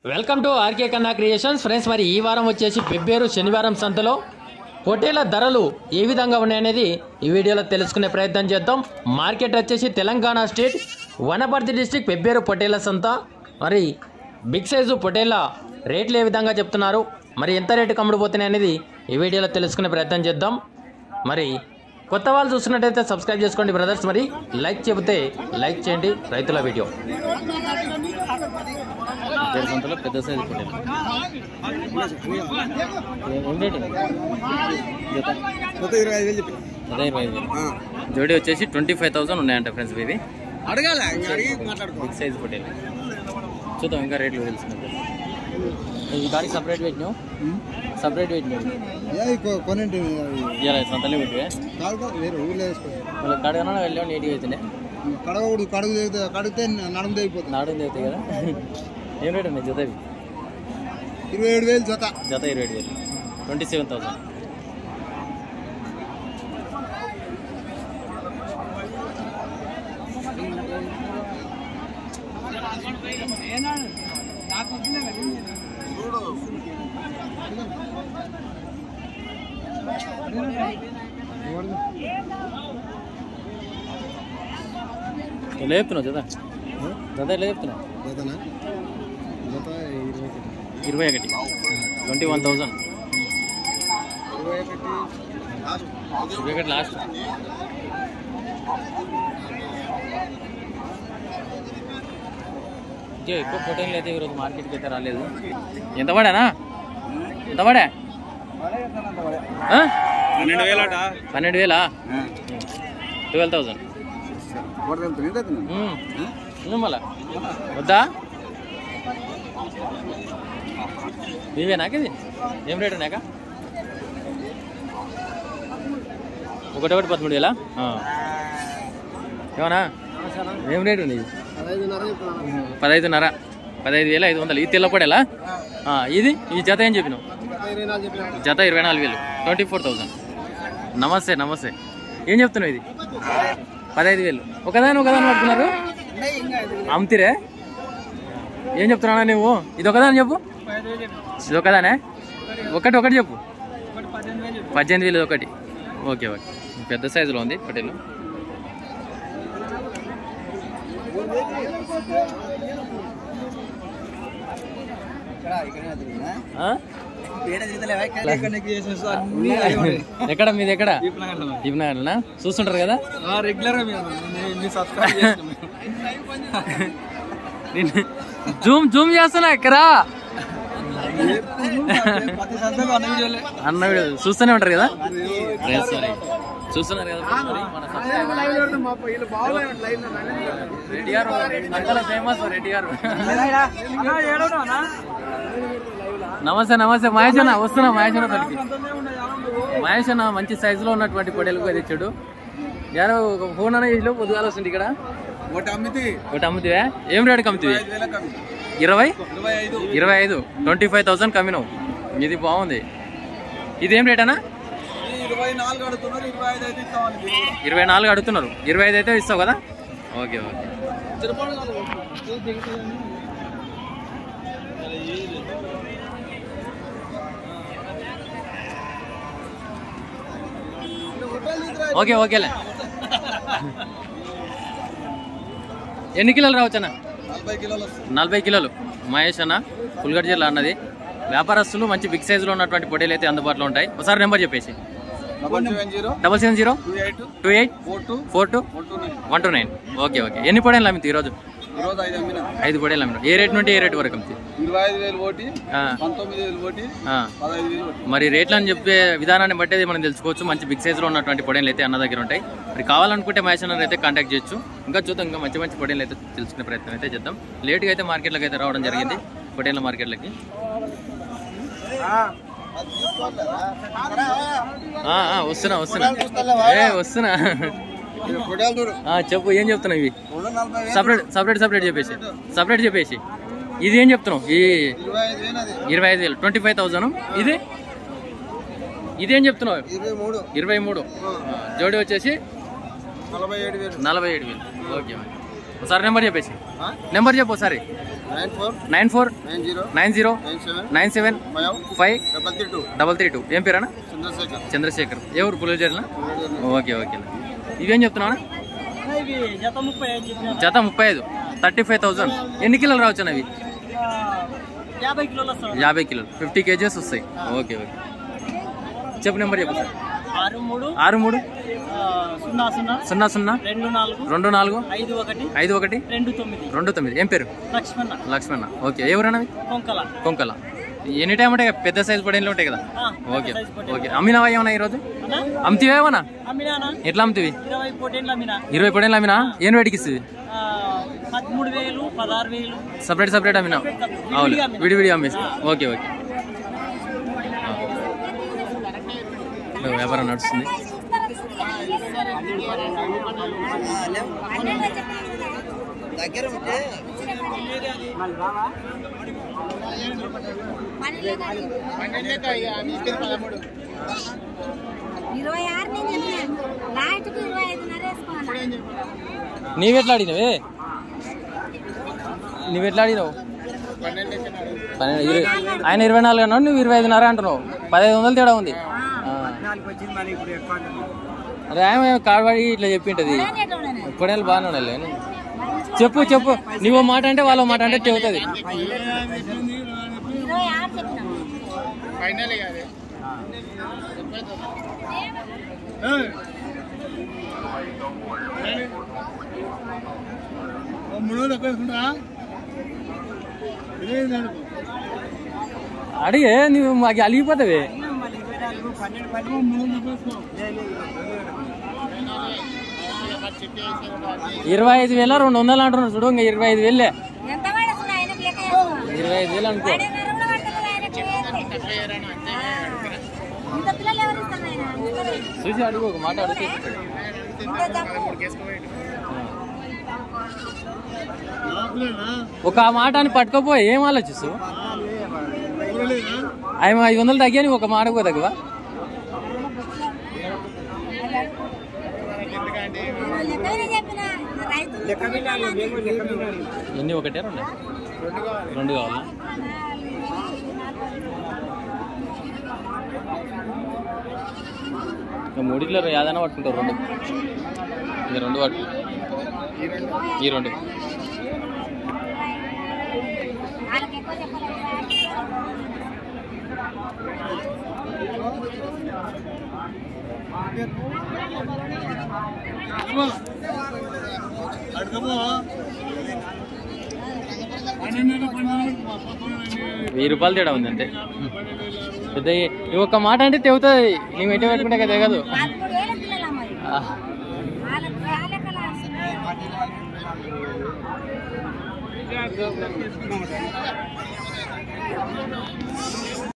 Welcome to R K Kanna creations friends మరి ఈ వారం వచ్చేసి పెబ్బేరు శనివారం సంతలో పొట్టేల ధరలు ఏ విధంగా ఉన్నాయనేది ఈ వీడియోలో తెలుసుకునే ప్రయత్నం చేద్దాం మార్కెట్ వచ్చేసి తెలంగాణ స్టేట్ వనపర్తి డిస్టిక్ పెబ్బేరు పొట్టేల సంత మరి బిగ్ సైజు పొట్టేల రేట్లు ఏ విధంగా చెప్తున్నారు మరి ఎంత రేటు కమ్ముడుపోతున్నాయి అనేది ఈ వీడియోలో తెలుసుకునే ప్రయత్నం చేద్దాం మరి కొత్త వాళ్ళు చూస్తున్నట్టయితే సబ్స్క్రైబ్ చేసుకోండి బ్రదర్స్ మరి లైక్ చెబితే లైక్ చేయండి రైతుల వీడియో ఇద్దరు సంతలో పెద్ద సైజు పొట్టేలు ఏం రేటు జత మొత్తం ఇరవై ఐదు వేలు చెప్పి అదే ఇరవై ఐదు వేలు జోడీ వచ్చేసి ట్వంటీ ఫైవ్ థౌసండ్ ఉన్నాయంట ఫ్రెండ్స్ ఇవి అడగాల ఇంకా అడిగి మాట్లాడుకో బిగ్ సైజ్ పొట్టేలు చూద్దాం ఇంకా రేట్లు తెలుసుకుంటాం ఈ దానికి సపరేట్ పెట్టినావు సపరేట్ పెట్టినావు కొనండి ఇలా సంతలే పెట్టివే కాదు కాదు వేరే ఊళ్ళో వేసుకోండి మళ్ళీ కడగనా వెళ్ళాం నీట్గా అవుతుండే కడగకూడదు కడుగు తెగితే- కడిగితే నడుము తెగిపోతుంది నాడు అవుతాయి కదా ఏం రేట్ ఉన్నాయి జత ఇవి ఇరవై ఏడు వేలు జత జత ఇరవై ఏడు వేలు ట్వంటీ సెవెన్ థౌసండ్ ఎలా చెప్తున్నావు జత జత ఎలా చెప్తున్నావు జతనా జత ఇరవై ఇరవై ఒకటి ఒకటి ట్వంటీ వన్ థౌసండ్ ఇరవై ఒకటి లాస్ట్ ఇరవై ఒకటి లాస్ట్ ఇదే ఎక్కువ పొటైన్లు అయితే ఈరోజు మార్కెట్కి అయితే రాలేదు ఎంత పడానా ఎంత పడా ఆ? పన్నెండు వేలు అట పన్నెండు వేలా ట్వెల్వ్ థౌసండ్ మళ్ళా వద్దా నీవే నాకేది ఏం రేటు నాక ఒకటి ఒకటి పదమూడు వేలా ఆ. ఏమన్నా ఏం రేటు నీది పదహైదున్నర చెప్తున్నాను పదహైదున్నర పదహైదు వేల ఐదు వందలు ఇది తెల్లపడేలా ఆ, ఇది ఈ జత ఏం చెప్పినావు ఇరవై నాలుగు చెప్పిన జత ఇరవై నాలుగు వేలు ట్వంటీ ఫోర్ థౌసండ్ నమస్తే నమస్తే ఏం చెప్తున్నావు ఇది పదహైదు వేలు ఒకదాని ఒకదాని పడుతున్నారు అమ్ముతిరే ఏం చెప్తున్నానా నువ్వు ఇది ఒకదాని చెప్పు ఇది ఒకదానే ఒకటి ఒకటి చెప్పు పద్దెనిమిది వేలు ఒకటి ఓకే ఓకే పెద్ద సైజులో ఉంది పటేలు ఆ? ఎక్కడ మీది ఎక్కడ దీపనగర్నా చూస్తుంటారు కదా రెగ్యులర్ గా మీరు సబ్స్క్రైబ్ చేస్తాం నిన్ను జూమ్ జూమ్ చేస్తున్నా ఎక్కరా ప్రతి సందర్భం అన్న వీడియోలే అన్న వీడియో చూస్తూనే ఉంటారు కదా సారీ చూస్తున్నారు కదా మరి మన subscriber. రెడ్డి గారు నక్కల ఫేమస్ రెడ్డి గారు నమస్తే నమస్తే మహేష్ అన్న వస్తున్నా మహేష్ అన్న తనకి మహేష్ అన్న మంచి సైజులో ఉన్నటువంటి పొడేలకు అది ఇచ్చాడు యారో ఒక ఫోన్ అన్న చేసిలో పొద్దుగాల వస్తుంది ఇక్కడ ఒకటి అమ్మితే ఒకటి అమ్ముతివే ఏం రేటుకి అమ్ముతివి ఐదు వేలకు అమ్మి ఇరవై ఇరవై ఐదు ఇరవై ఐదు ట్వంటీ ఫైవ్ థౌసండ్ కమ్మినావు ఇది బాగుంది ఇదేం రేట్ అన్నా ఈ ఇరవై నాలుగు అడుగుతున్నారు ఇరవై ఐదు అయితే ఇస్తామని ఇరవై నాలుగు అడుగుతున్నారు ఇరవై ఐదు అయితే ఇస్తావు కదా ఓకే ఓకే ఓకే ఓకేలే ఎన్ని కిలోలు రావచ్చు అన్న నలభై కిలోలు వస్తుంది నలభై కిలోలు మహేష్ అన్న పుల్గడ్ జిల్లా అన్నది వ్యాపారస్తులు మంచి బిగ్ సైజులో ఉన్నటువంటి పొడేలు అయితే అందుబాటులో ఉంటాయి ఒకసారి నెంబర్ చెప్పేసి double seven zero double seven zero two eight two eight four two four two four two nine one two nine okay okay ఎన్ని పొడేలు అమ్మితే ఈరోజు ఈరోజు ఐదు అమ్మిన ఐదు పొడేలు అమ్మిన ఏ రేట్ నుండి ఏ రేట్ వరకు అమ్మితే ఇరవై ఐదు వేలు ఓటి ఆ, పంతొమ్మిది వేలు ఓటి ఆ. పదహైదు వేలు ఓటి మరి రేట్లు అని చెప్పే విధానాన్ని బట్టి అయితే మనం తెలుసుకోవచ్చు మంచి బిగ్ సైజులో ఉన్నటువంటి పొడేలు అయితే అన్న దగ్గర ఉంటాయి మరి కావాలనుకుంటే మహేష్ అన్న అయితే కాంటాక్ట్ చేయొచ్చు ఇంకా చూద్దాం ఇంకా మంచి మంచి పొడేలు అయితే తెలుసుకునే ప్రయత్నం అయితే చేద్దాం లేట్గా అయితే మార్కెట్లోకి అయితే రావడం జరిగింది పొటేళ్ళ మార్కెట్లకి ఆ, ఆ, వస్తున్నా వస్తున్నా ఏ వస్తున్నా కొడాలి చూడు ఆ, చెప్పు ఏం చెప్తున్నావు ఇవి రెండు నలభై వేలు సపరేట్ సపరేట్ సపరేట్ చెప్పేసి సపరేట్ చెప్పేసి ఇది ఏం చెప్తున్నావు ఈ ఇరవై ఐదు వేలు అది ఇరవై ఐదు వేలు ట్వంటీ ఫైవ్ థౌజండ్ ఇది ఇదేం చెప్తున్నావు ఇరవై మూడు ఇరవై మూడు జోడి వచ్చేసి నలభై ఏడు వేలు నలభై ఏడు వేలు ఓకే ఒకసారి నెంబర్ చెప్పేసి నెంబర్ చెప్పు ఒకసారి nine four nine four nine zero nine zero nine seven nine seven five five double three two double three two ఏం పేరన్నా చంద్రశేఖర్ చంద్రశేఖర్ ఏ ఊరు పులిచేరినా ఓకే ఓకే ఇవేం చెప్తున్నావా ఇవి జత ముప్పై ఐదు చెప్పిన జత ముప్పై ఐదు థర్టీ ఫైవ్ థౌసండ్ ఎన్ని కిలోలు రావచ్చు అవి యాభై కిలోలు వస్తాం యాభై కిలోలు ఫిఫ్టీ కేజెస్ వస్తాయి ఓకే ఓకే చెప్పు నెంబర్ చెప్పు సార్ ఆరు మూడు ఆరు మూడు ఆ, సున్నా సున్నా సున్నా సున్నా రెండు నాలుగు రెండు నాలుగు ఐదు ఒకటి ఐదు ఒకటి రెండు తొమ్మిది రెండు తొమ్మిది ఏం పేరు లక్ష్మణ లక్ష్మణ ఓకే ఏ ఊరన్నవి కొంకల కొంకల ఎనీ టైం అంటే పెద్ద సైజ్ పడేళ్ళు ఉంటాయి కదా ఆ, ఓకే size పొట్టేలు. ఓకే అమ్మినావా ఏమన్నా ఈరోజు అన్నా? అమ్మితివా ఏమన్నా అమ్మినానా ఎట్లా అమ్ముతివి ఇరవై కోటేళ్ళు అమ్మినా ఇరవై పడేళ్ళు అమ్మినా ఏం వేడికి ఇస్తుంది ఆ, పదమూడు వేలు పదహారు వేలు సపరేట్ సపరేట్ అమ్మినా అవును విడివిడిగా అమ్మినా. విడివిడి అమ్మేస్తా ఓకే ఓకే ఆ. వ్యాపారం నడుస్తుంది ఇరవై ఆరు నేను చెప్పిన లాస్ట్కి ఇరవై ఐదున్నర వేసుకోవాలి నీవెట్లా ఆడినవే నువ్వెట్లా ఆడినావు పన్నెండు ఇరవై ఆయన ఇరవై నాలుగు అన్నావు నువ్వు ఇరవై ఐదున్నర అంటున్నావు పదహైదు వందలు తేడా ఉంది ఆ. అరే ఆమె కాడవాడి ఇట్లా చెప్పింటది కొడేళ్ళు బాగానే ఉండాలి కానీ. చెప్పు చెప్పు నువ్వు ఓ మాట అంటే వాళ్ళ మాట అంటే చెబుతుంది ఇరవై ఆరు చెప్పిన మూడు రోజులు ఎక్కువ వేసుకుంటా ఇదే నడుపు అడిగే నువ్వు మాకు అలిగిపోతావే ఇరవై ఐదు వేల రెండు వందలు అంటున్నాడు చూడు ఇంకా ఇరవై ఐదు వేలే ఎంత పడుతుంది ఆయనకు లెక్క వేసుకో ఇరవై ఐదు వేలు అనుకో పడేన్నర కూడా పడుతుంది ఆయనకు వేస్తే. ఆ. ఇంత పిల్లలు ఎవరు ఇస్తారు ఆయన ఇస్తారు. చూసి అడుగు ఒక మాట అడిగితే ఇంత తక్కువ ఒక ఆ మాట అని పట్టుకోపో ఏం ఆలోచిస్తావు ఆయన ఐదు వందలు తగ్గాని ఒక మాట కూడా తగ్గవా లెక్కనే చెప్పిన రైతు ఎన్ని ఒకటే రెండు రెండు కావాలా ఇంకా మూడిట్లో ఏదైనా పట్టుకుంటారు రెండు ఇక రెండు పట్టు ఈ రెండు వాళ్ళకి ఎక్కువ చెప్పలేదు అడగబో పన్నెండు పన్నెండు వెయ్యి రూపాయలు తేడా ఉంది అంతే పెద్ద ఈ ఒక్క మాట అంటే తెగుతుంది నువ్వు ఎట్టి పెట్టుకుంటే కదా తెగదు పదమూడు వేల పిల్లలు మరి ఆ, వాళ్ళకి వాళ్ళకి తీసుకున్నామట